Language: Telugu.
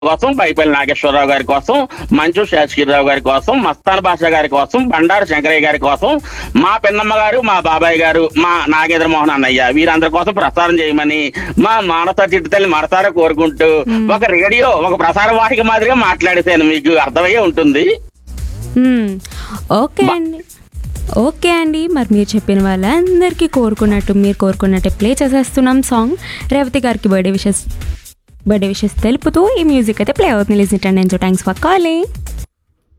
కోసం బైపల్లి నాగేశ్వరరావు గారి కోసం మంచు శాస్త్రిరావు గారి కోసం మస్తాన్ బాషా గారి కోసం బండారు శంకరయ్య గారి కోసం మా పిన్నమ్మ గారు మా బాబాయ్ గారు మా నాగేంద్ర మోహన్ అన్నయ్య వీరందరి కోసం ప్రసారం చేయమని మా మానస చిట్టు తల్లి మనసారా కోరుకుంటూ ఒక రేడియో ఒక ప్రసార వాహిక మాదిరిగా మాట్లాడేసాను మీకు అర్థమయ్యే ఉంటుంది మ్మ్. ఓకే అండి ఓకే అండి మరి మీరు చెప్పిన వాళ్ళందరికీ కోరుకున్నట్టు మీరు కోరుకున్నట్టే ప్లే చేసేస్తున్నాం song Revathi garu birthday wishes birthday wishes తెలుపుతూ ఈ మ్యూజిక్ అయితే ప్లే అవుతుంది listen and thanks for calling